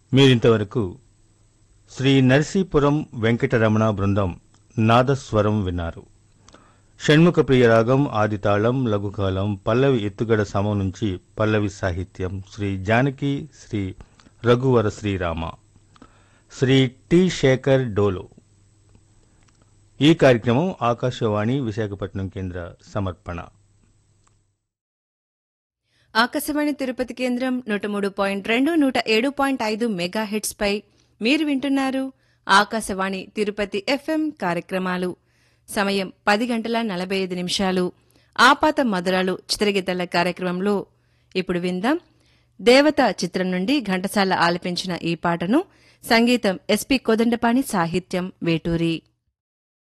మీరింతవరకు శ్రీ నరసీపురం వెంకటరమణ బృందం నాదస్వరం విన్నారు షణ్ముఖ ప్రియ రాగం ఆదితాళం లఘుకాలం పల్లవి ఎత్తుగడ సమం నుంచి పల్లవి సాహిత్యం శ్రీ జానకి శ్రీ రఘువర శ్రీరామ శ్రీ టి శేఖర్ డోలో ఈ కార్యక్రమం ఆకాశవాణి విశాఖపట్నం కేంద్ర సమర్పణ ఆకాశవాణి తిరుపతి కేంద్రం నూట మూడు పాయింట్ రెండు నూట ఏడు పాయింట్ ఐదు మెగా హెడ్స్ పై మీరు వింటున్నారు ఆకాశవాణి తిరుపతి ఎఫ్ఎం కార్యక్రమాలు సమయం పది గంటల నలభై ఐదు నిమిషాలు ఆపాత మధురాలు చిత్రగీతాల కార్యక్రమంలో ఇప్పుడు విందాం దేవత చిత్రం నుండి ఘంటసాల ఆలపించిన ఈ పాటను సంగీతం ఎస్పి కోదండపాణి సాహిత్యం వేటూరి